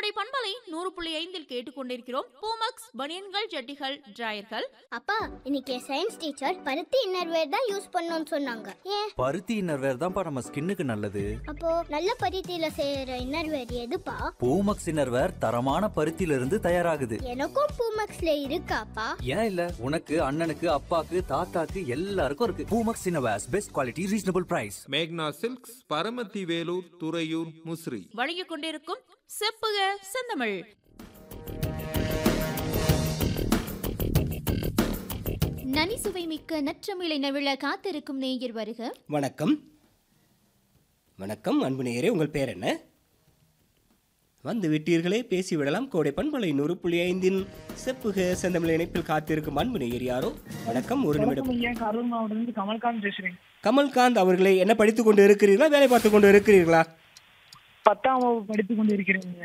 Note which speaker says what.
Speaker 1: கோடை பண்பலை நூறு புள்ளி ஐந்தில் கேட்டுக்கொண்டிருக்கிறோம் பூமக்ஸ் பனியன்கள் ஜட்டிகள் டிராயர்கள்
Speaker 2: அப்பா இன்னைக்கு சயின்ஸ் டீச்சர் பருத்தி இன்னர்வேர் தான் யூஸ் பண்ணணும்னு சொன்னாங்க ஏன்
Speaker 3: பருத்தி இன்னர்வேர் தான்ப்பா நம்ம ஸ்கின்னுக்கு நல்லது
Speaker 2: அப்போ நல்ல பருத்தியில செய்யற இன்னர்வேர் எதுப்பா
Speaker 3: பூமக்ஸ் இன்னர்வேர் தரமான பருத்தியில இருந்து தயாராகுது
Speaker 2: எனக்கும் பூமக்ஸ்ல இருக்காப்பா
Speaker 3: ஏன் இல்ல உனக்கு அண்ணனுக்கு அப்பாக்கு தாத்தாக்கு எல்லாருக்கும் இருக்கு Poomex innerwears best quality reasonable price
Speaker 4: Magna silks Paramathi Velur Thuraiyur Musiri
Speaker 1: வழங்கிக் கொண்டிருக்கும் செப்புக செந்தமிழ்
Speaker 5: நனி சுவை மிக்க நற்றமிழை நவிழ காத்திருக்கும் நேயர் வருக
Speaker 6: வணக்கம் வணக்கம் அன்பு நேயரே உங்கள் பேர் என்ன வந்து விட்டீர்களே பேசிவிடலாம் கோடை பண்பலை நூறு புள்ளி ஐந்தின் செப்புக செந்தமிழ் இணைப்பில் காத்திருக்கும் அன்பு நேயர் யாரோ வணக்கம் ஒரு நிமிடம்
Speaker 7: வணக்கம் ஐயா கரூர் மாவட்டத்திலிருந்து கமல்காந்த் பேசுறேன்
Speaker 6: கமல்காந்த் அவர்களை என்ன படித்துக் கொண்டு இருக்கிறீர்களா வேலை பார்த்து கொண்டு இருக்கிறீர்களா
Speaker 7: பத்தாம் வகுப்பு படித்துக் கொண்டு இருக்கிறேன்